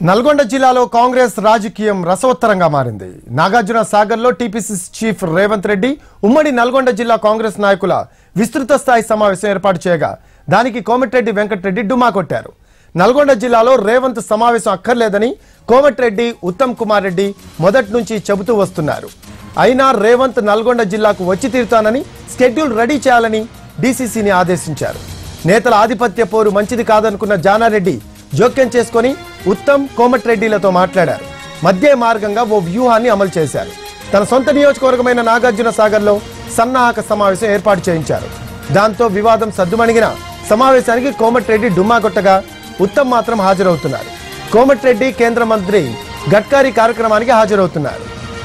నల్గొండ జిల్లాలో కాంగ్రెస్ రాజకీయం రసవత్తరంగా మారింది నాగార్జున సాగర్లో టీపీసీసీ చీఫ్ రేవంత్ రెడ్డి ఉమ్మడి నల్గొండ జిల్లా కాంగ్రెస్ నాయకుల విస్తృత స్థాయి సమావేశం ఏర్పాటు చేయగా దానికి కోమటిరెడ్డి వెంకటరెడ్డి డుమా కొట్టారు నల్గొండ జిల్లాలో రేవంత్ సమావేశం అక్కర్లేదని కోమటిరెడ్డి ఉత్తమ్ కుమార్ రెడ్డి మొదటి నుంచి చెబుతూ వస్తున్నారు అయినా రేవంత్ నల్గొండ జిల్లాకు వచ్చి తీరుతానని స్కెడ్యూల్ రెడీ చేయాలని డీసీసీని ఆదేశించారు నేతల ఆధిపత్య పోరు మంచిది కాదనుకున్న జానారెడ్డి జోక్యం చేసుకొని ఉత్తమ్ కోమటిరెడ్డిలతో మాట్లాడారు మధ్య మార్గంగా ఓ వ్యూహాన్ని అమలు చేశారు తన సొంత నియోజకవర్గమైన నాగార్జున సాగర్లో సన్నాహక సమావేశం ఏర్పాటు చేయించారు దాంతో వివాదం సద్దుమణిగిన సమావేశానికి కోమటిరెడ్డి డుమ్మా కొట్టగా ఉత్తమ్ మాత్రం హాజరవుతున్నారు కోమటిరెడ్డి కేంద్ర మంత్రి గడ్కారీ కార్యక్రమానికి హాజరవుతున్నారు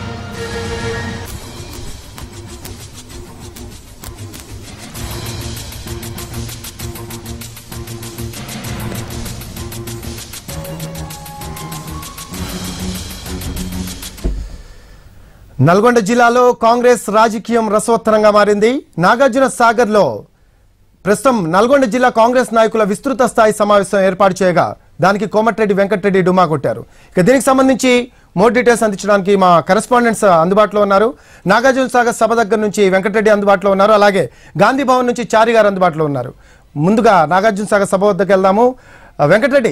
నల్గొండ జిల్లాలో కాంగ్రెస్ రాజకీయం రసవత్తరంగా మారింది నాగార్జున సాగర్లో ప్రస్తుతం నల్గొండ జిల్లా కాంగ్రెస్ నాయకుల విస్తృత స్థాయి సమావేశం ఏర్పాటు చేయగా దానికి కోమటిరెడ్డి వెంకటరెడ్డి డుమా కొట్టారు ఇక దీనికి సంబంధించి మోర్ డీటెయిల్స్ అందించడానికి మా కరెస్పాండెంట్స్ అందుబాటులో ఉన్నారు నాగార్జున సాగర్ సభ దగ్గర నుంచి వెంకటరెడ్డి అందుబాటులో ఉన్నారు అలాగే గాంధీ భవన్ నుంచి చారి గారు అందుబాటులో ఉన్నారు ముందుగా నాగార్జున సాగర్ సభ వద్దకు వెళ్దాము ఆ, వెంకటరెడ్డి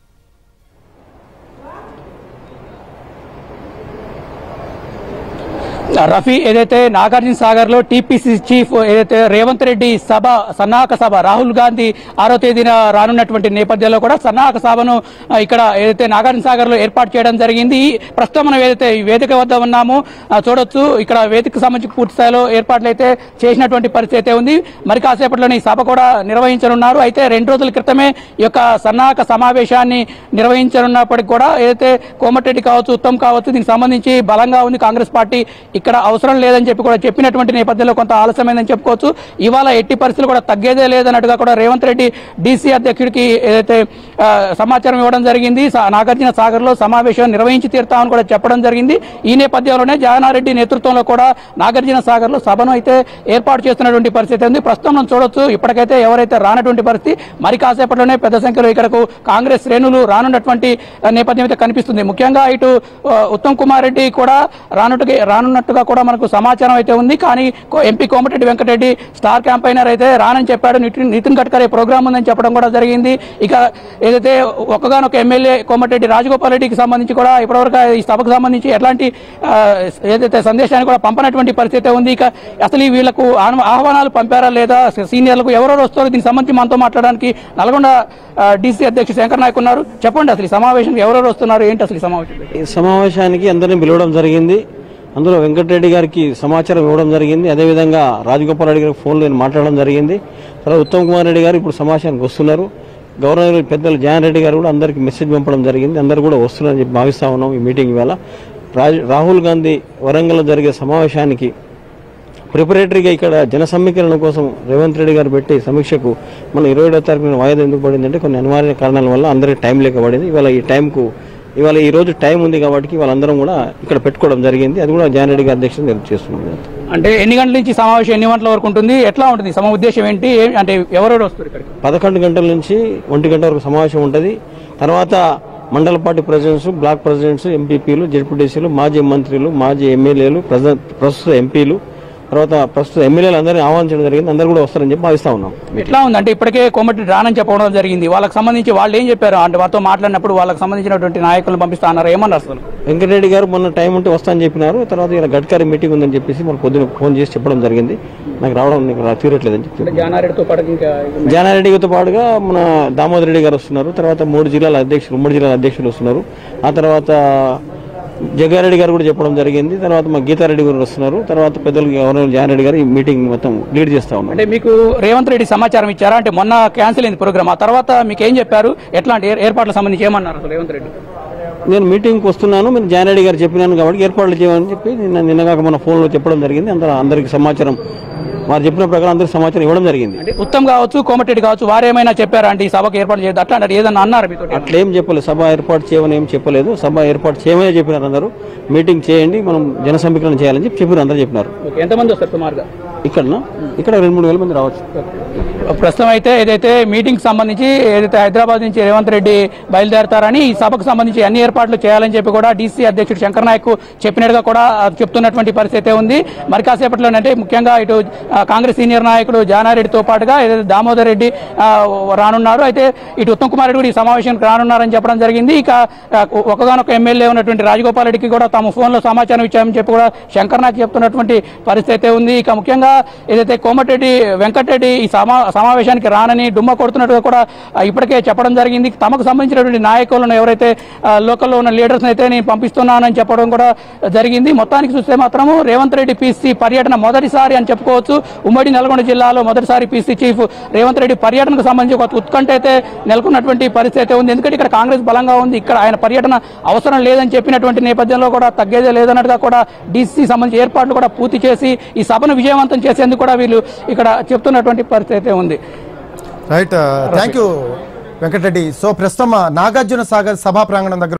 రఫీ ఏదైతే నాగార్జున సాగర్ లో టీపీసీ చీఫ్ ఏదైతే రేవంత్ రెడ్డి సభ సన్నాహక సభ రాహుల్ గాంధీ ఆరో తేదీన రానున్నటువంటి నేపథ్యంలో కూడా సన్నాహక సభను ఆ, ఇక్కడ ఏదైతే నాగార్జున సాగర్ లో ఏర్పాటు చేయడం జరిగింది ఈ ప్రస్తుతం మనం ఏదైతే ఈ వేదిక వద్ద ఉన్నామో ఆ, చూడొచ్చు ఇక్కడ వేదికకు సంబంధించి పూర్తి స్థాయిలో ఏర్పాట్లు అయితే చేసినటువంటి పరిస్థితి అయితే ఉంది మరి కాసేపట్లోనే ఈ సభ కూడా నిర్వహించనున్నారు అయితే రెండు రోజుల క్రితమే ఈ యొక్క సన్నాహక సమావేశాన్ని నిర్వహించనున్నప్పటికీ కూడా ఏదైతే కోమటిరెడ్డి కావచ్చు ఉత్తమ్ కావచ్చు దీనికి సంబంధించి బలంగా ఉంది కాంగ్రెస్ పార్టీ ఇక్కడ అవసరం లేదని చెప్పి కూడా చెప్పినటువంటి నేపథ్యంలో కొంత ఆలస్యమైందని చెప్పుకోవచ్చు ఇవాళ ఎట్టి పరిస్థితులు కూడా తగ్గేదే లేదన్నట్టుగా కూడా రేవంత్ రెడ్డి డీసీ అధ్యక్షుడికి ఏదైతే ఆ, సమాచారం ఇవ్వడం జరిగింది సా- నాగార్జున సాగర్ లో సమావేశం నిర్వహించి తీరుతామని కూడా చెప్పడం జరిగింది ఈ నేపథ్యంలోనే జగనారెడ్డి నేతృత్వంలో కూడా నాగార్జున సాగర్ లో సభను అయితే ఏర్పాటు చేస్తున్నటువంటి పరిస్థితి ఉంది ప్రస్తుతం మనం చూడొచ్చు ఇప్పటికైతే ఎవరైతే రానటువంటి పరిస్థితి మరి కాసేపట్లోనే పెద్ద సంఖ్యలో ఇక్కడకు కాంగ్రెస్ శ్రేణులు రానున్నటువంటి ఆ, నేపథ్యం అయితే కనిపిస్తుంది ముఖ్యంగా ఇటు ఆ, ఉత్తమ్ కుమార్ రెడ్డి కూడా రానుట్టుగా రానున్నట్టుగా కూడా మనకు సమాచారం అయితే ఉంది కానీ కో- MP Komatireddy Venkatreddy star campaigner అయితే రానని చెప్పాడు నితిన్ నితిన్ గడ్కరీ ప్రోగ్రామ్ ఉందని చెప్పడం కూడా జరిగింది ఇక ఏదైతే ఒక్కగానొక ఎమ్మెల్యే కోమటిరెడ్డి రాజగోపాల్ రెడ్డికి సంబంధించి కూడా ఇప్పటివరకు ఈ సభకు సంబంధించి ఎట్లాంటి ఆ, ఏదైతే సందేశాన్ని కూడా పంపనటువంటి పరిస్థితి ఉంది ఇక అసలు ఈ వీళ్ళకు ఆహ్వా- ఆహ్వానాలు పంపారా లేదా సీనియర్లకు ఎవరెవరు వస్తారో దీనికి సంబంధించి మనతో మాట్లాడడానికి నల్గొండ డీసీ అధ్యక్షుడు శంకర్ నాయక్ ఉన్నారు చెప్పండి అసలు ఈ సమావేశం ఎవరెవరు వస్తున్నారు ఏంటి అసలు ఈ సమావేశం ఈ సమావేశానికి అందరిని పిలవడం జరిగింది అందులో వెంకటరెడ్డి గారికి సమాచారం ఇవ్వడం జరిగింది అదేవిధంగా రాజగోపాల్ రెడ్డి గారికి ఫోన్లో నేను మాట్లాడడం జరిగింది తర్వాత ఉత్తమ్ కుమార్ రెడ్డి గారు ఇప్పుడు సమాచారానికి వస్తున్నారు గవర్నర్ పెద్దలు జగన్ రెడ్డి గారు కూడా అందరికి మెసేజ్ పంపడం జరిగింది అందరు కూడా వస్తున్నారని చెప్పి భావిస్తా ఉన్నాం ఈ మీటింగ్ ఇవాళ రాజ్ రాహుల్ గాంధీ వరంగల్లో జరిగే సమావేశానికి ప్రిపరేటరీగా ఇక్కడ జన సమీకరణ కోసం రేవంత్ రెడ్డి గారు పెట్టి సమీక్షకు మన ఇరవై ఏడో తారీఖున వాయిదా ఎందుకు పడిందంటే కొన్ని అనివార్య కారణాల వల్ల అందరికీ టైం లేక పడింది ఇవాళ ఈ టైంకు ఇవాళ ఈ రోజు టైం ఉంది కాబట్టి వాళ్ళందరం కూడా ఇక్కడ పెట్టుకోవడం జరిగింది అది కూడా జాన్ రెడ్డి గారి అధ్యక్షత నేను చేస్తున్నాను అంటే ఎన్ని గంటల నుంచి సమావేశం ఎన్ని గంటల వరకు ఉంటుంది ఎట్లా ఉంటుంది సమ ఉద్దేశం ఏంటి ఏ- అంటే ఎవరెవరు వస్తారు ఇక్కడికి పదకొండు గంటల నుంచి ఒంటి గంట వరకు సమావేశం ఉంటుంది తర్వాత మండల పార్టీ ప్రెసిడెంట్స్ బ్లాక్ ప్రెసిడెంట్స్ ఎంపీపీలు జెడ్పీటీసీలు మాజీ మంత్రులు మాజీ ఎమ్మెల్యేలు ప్రజ- ప్రస్తుత ఎంపీలు తర్వాత ప్రస్తుత ఎమ్మెల్యేలు అందరినీ ఆహ్వానించడం జరిగింది అందరూ కూడా వస్తారని చెప్పి భావిస్తా ఉన్నాం ఎట్లా ఉంది అంటే ఇప్పటికే కోమటి రానని చెప్పడం జరిగింది వాళ్ళకి సంబంధించి వాళ్ళు ఏం చెప్పారు అంటే వాళ్ళతో మాట్లాడినప్పుడు వాళ్ళకి సంబంధించినటువంటి నాయకులను పంపిస్తా అన్నారు ఏమన్నారు అసలు వెంకటరెడ్డి గారు మొన్న టైం ఉంటే వస్తానని చెప్పినారు తర్వాత ఇలా గడ్కరీ మీటింగ్ ఉందని చెప్పేసి మన పొద్దున ఫోన్ చేసి చెప్పడం జరిగింది నాకు రావడం నీకు రా- తీరట్లేదని చెప్పి జానారెడ్డితో పాటు ఇంకా జానారెడ్డితో పాటుగా మన దామోదర్ రెడ్డి గారు వస్తున్నారు తర్వాత మూడు జిల్లాల అధ్యక్షులు ఉమ్మడి జిల్లాల అధ్యక్షులు వస్తున్నారు ఆ తర్వాత జగ్గారెడ్డి గారు కూడా చెప్పడం జరిగింది తర్వాత మా గీతారెడ్డి గారు వస్తున్నారు తర్వాత పెద్దలు గవర్నర్ జానారెడ్డి గారు ఈ మీటింగ్ మొత్తం లీడ్ చేస్తా ఉన్నారు అంటే మీకు రేవంత్ రెడ్డి సమాచారం ఇచ్చారా అంటే మొన్న క్యాన్సిల్ అయింది ప్రోగ్రామ్ ఆ తర్వాత మీకు ఏం చెప్పారు ఎట్లాంటి ఏ- ఏర్పాట్లకు సంబంధించి ఏమన్నారు అసలు రేవంత్ రెడ్డి నేను మీటింగ్కి వస్తున్నాను మీరు జానారెడ్డి గారు చెప్పినాను కాబట్టి ఏర్పాట్లు చేయమని చెప్పి నిన్న నిన్నగాక మన ఫోన్లో చెప్పడం జరిగింది అందరూ అందరికి సమాచారం వారు చెప్పిన ప్రకారం అందరికి సమాచారం ఇవ్వడం జరిగింది అంటే ఉత్తమ్ కావచ్చు కోమటిరెడ్డి కావచ్చు వారు ఏమైనా చెప్పారా అంటే ఈ సభకు ఏర్పాటు చేయదు అట్లా అంటే ఏదన్నా అన్నారు మీతో అట్లేం చెప్పలేదు సభ ఏర్పాటు చేయమని ఏం చెప్పలేదు సభ ఏర్పాటు చేయమని చెప్పినారు అందరూ మీటింగ్ చేయండి మనం జన సమీకరణ చేయాలని చెప్పి చెప్పారు అందరూ చెప్పినారు ఓకే ఎంతమంది వస్తారు సుమారుగా ఇక్కడ ఇక్కడ రెండు మూడు వేల మంది రావచ్చు ప్రస్తుతం అయితే ఏదైతే మీటింగ్ సంబంధించి ఏదైతే హైదరాబాద్ నుంచి రేవంత్ రెడ్డి బయలుదేరతారని ఈ సభకు సంబంధించి అన్ని ఏర్పాట్లు చేయాలని చెప్పి కూడా డీసీ అధ్యక్షుడు శంకర్ నాయక్ చెప్పినట్టుగా కూడా ఆ, చెప్తున్నటువంటి పరిస్థితి ఉంది మరి కాసేపట్లోనంటే ముఖ్యంగా ఇటు ఆ, కాంగ్రెస్ సీనియర్ నాయకుడు జానారెడ్డితో పాటుగా ఏదైతే దామోదర్ రెడ్డి ఆ, రానున్నారు అయితే ఇటు ఉత్తమ్ కుమార్ రెడ్డి కూడా ఈ సమావేశానికి రానున్నారని చెప్పడం జరిగింది ఇక ఆ, ఒకగానొక ఎమ్మెల్యే ఉన్నటువంటి రాజగోపాల్ రెడ్డికి కూడా తమ ఫోన్లో సమాచారం ఇచ్చామని చెప్పి కూడా శంకర్ నాయక్ చెప్తున్నటువంటి పరిస్థితి అయితే ఉంది ఇక ముఖ్యంగా ఏదైతే కోమటిరెడ్డి వెంకటరెడ్డి ఈ సమా సమావేశానికి రానని డుమ్మ కొడుతున్నట్టుగా కూడా ఆ, ఇప్పటికే చెప్పడం జరిగింది తమకు సంబంధించినటువంటి నాయకులను ఎవరైతే ఆ, లోకల్లో ఉన్న లీడర్స్ అయితే నేను పంపిస్తున్నానని చెప్పడం కూడా జరిగింది మొత్తానికి చూస్తే మాత్రము రేవంత్ రెడ్డి పీసీ పర్యటన మొదటిసారి అని చెప్పుకోవచ్చు ఉమ్మడి నల్గొండ జిల్లాలో మొదటిసారి పీసీ చీఫ్ రేవంత్ రెడ్డి పర్యటనకు సంబంధించి ఒక ఉత్కంఠ అయితే నెలకొన్నటువంటి పరిస్థితి అయితే ఉంది ఎందుకంటే ఇక్కడ కాంగ్రెస్ బలంగా ఉంది ఇక్కడ ఆయన పర్యటన అవసరం లేదని చెప్పినటువంటి నేపథ్యంలో కూడా తగ్గేదే లేదన్నట్టుగా కూడా డీసీ సంబంధించి ఏర్పాట్లు కూడా పూర్తి చేసి ఈ సభను విజయవంతం చేసేందుకు కూడా వీళ్ళు ఇక్కడ చెప్తున్నటువంటి పరిస్థితి అయితే ఉంది right thank you Venkatreddy so ప్రస్తుతం నాగార్జున సాగర్ సభా ప్రాంగణం దగ్గర